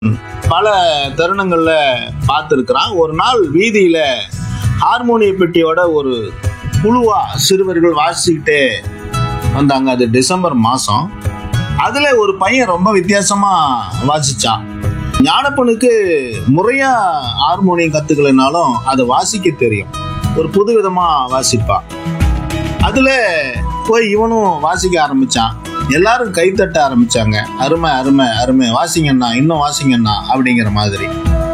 பல தருணங்கள்ல பார்த்துருக்கிறான் ஒரு நாள் வீதியில ஹார்மோனிய பெட்டியோட ஒரு குழுவா சிறுவர்கள் வாசிக்கிட்டே வந்தாங்க அது டிசம்பர் மாசம் அதுல ஒரு பையன் ரொம்ப வித்தியாசமா வாசிச்சான் ஞானப்பனுக்கு முறையா ஹார்மோனியம் கத்துக்கலைனாலும் அதை வாசிக்க தெரியும் ஒரு புது விதமா வாசிப்பான் அதுல போய் இவனும் வாசிக்க ஆரம்பிச்சான் எல்லாரும் கைத்தட்ட ஆரம்பிச்சாங்க அருமை அருமை அருமை வாசிங்கண்ணா இன்னும் வாசிங்கண்ணா அப்படிங்கிற மாதிரி